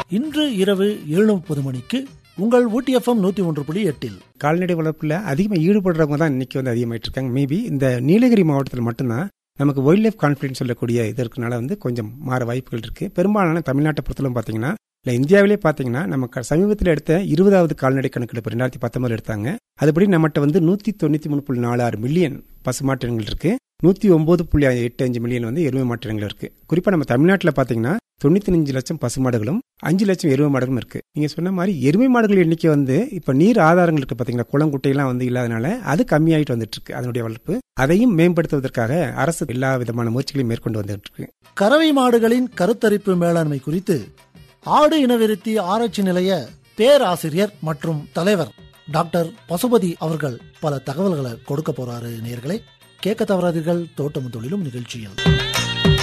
இன்று இரவு ஏழு முப்பது மணிக்கு உங்கள் ஊட்டி எஃப்எம் நூத்தி ஒன்று புள்ளி எட்டில் கால்நடை வளர்ப்பில் அதிகமாக ஈடுபடுறவங்க தான் இன்னைக்கு வந்து அதிகமாயிட்டு இருக்காங்க மேபி இந்த நீலகிரி மாவட்டத்தில் மட்டும்தான் நமக்கு வைல்ட் லைஃப் கான்ஃபிடன்ஸ் சொல்லக்கூடிய இது இருக்கனால வந்து கொஞ்சம் மாற வாய்ப்புகள் இருக்கு பெரும்பாலான தமிழ்நாட்டை பொறுத்தவரை பார்த்தீங்கன்னா இல்லை இந்தியாவிலே பார்த்தீங்கன்னா நம்ம க- சமீபத்தில் எடுத்த இருபதாவது கால்நடை கணக்கெடுப்பு ரெண்டாயிரத்தி பத்தொன்பதுல எடுத்தாங்க அதுபடி நம்மகிட்ட வந்து நூற்றி தொண்ணூற்றி மூணு புள்ளி நாலு ஆறு மில்லியன் பசுமாட்டினங்கள் இருக்கு நூற்றி ஒம்பது புள்ளி எட்டு அஞ்சு மில்லியன் வந்து எருமை மாட்டினங்கள் இருக்கு குறிப்பாக நம்ம தமிழ்நாட்டில் பார்த்தீங்கன்னா தொண்ணூத்தி அஞ்சு லட்சம் பசுமாடுகளும் அஞ்சு லட்சம் எருமை மாடுகளும் இருக்கு நீங்க சொன்ன மாதிரி எருமை மாடுகள் எண்ணிக்கை வந்து இப்ப நீர் ஆதாரங்கள் இருக்கு பாத்தீங்களா குளம் குட்டையெல்லாம் வந்து இல்லாதனால அது கம்மியாயிட்டு வந்துட்டு இருக்கு அதனுடைய வளர்ப்பு அதையும் மேம்படுத்துவதற்காக அரசு எல்லா விதமான முயற்சிகளையும் மேற்கொண்டு வந்துட்டு இருக்கு கறவை மாடுகளின் கருத்தரிப்பு மேலாண்மை குறித்து ஆடு இனவிருத்தி ஆராய்ச்சி நிலைய பேராசிரியர் மற்றும் தலைவர் டாக்டர் பசுபதி அவர்கள் பல தகவல்களை கொடுக்க போறாரு நேயர்களே கேட்க தவறாதீர்கள் தோட்டமும் தொழிலும் நிகழ்ச்சியில்